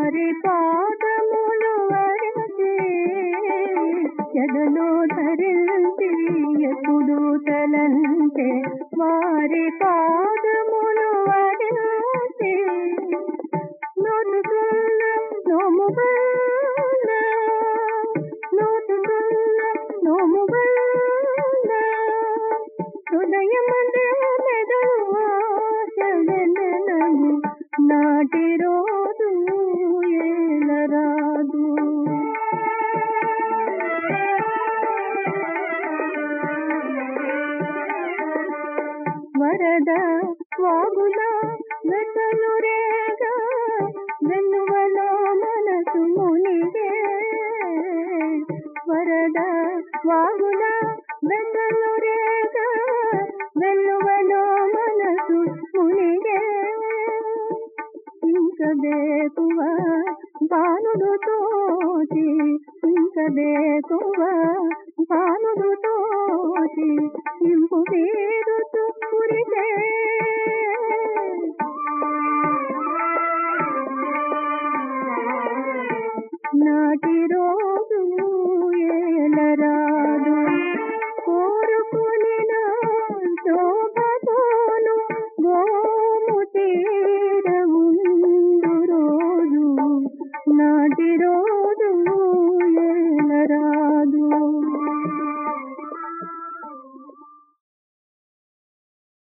వారి పాదములు వరచి చెదలో ధరించి ఎప్పుడు తలంటే వారి పాదములు వరచి నోటుకున్న నోము వల్ల నోటుకున్న నోము వల్ల హృదయమందే మెదడు ఆశగనను నాటి రోజు ఏలరాదు వరద వాగుల వెతలు రేగా వెన్నువలో మనసు మునిగే వరద వాగుల వెతలు రేగా వెన్నువలో మనసు మునిగే ఇంక బేకువ బాలుడు తోచి ఇంక బేకువ